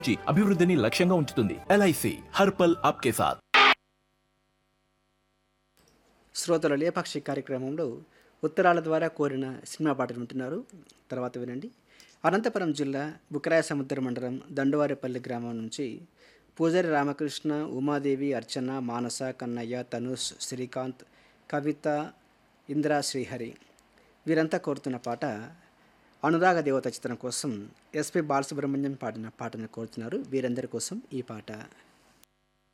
చి అభివృద్ధిని లక్ష్యంగా ఉంచుతుంది ఎల్ఐసి హర్పల్ ఆప్కే సాథ్ శ్రోతల లేపాక్షి కార్యక్రమంలో ఉత్తరాల ద్వారా కోరిన సినిమా పాటలు వింటున్నారు తర్వాత వినండి అనంతపురం జిల్లా బుకరాయ సముద్ర మండలం దండువారిపల్లి గ్రామం నుంచి పూజారి రామకృష్ణ ఉమాదేవి అర్చన మానస కన్నయ్య తనుష్ శ్రీకాంత్ కవిత ఇంద్ర శ్రీహరి వీరంతా కోరుతున్న పాట అనురాగ దేవత చిత్రం కోసం ఎస్పి బాలసుబ్రహ్మణ్యం పాడిన పాటను కోరుతున్నారు వీరందరి కోసం ఈ పాట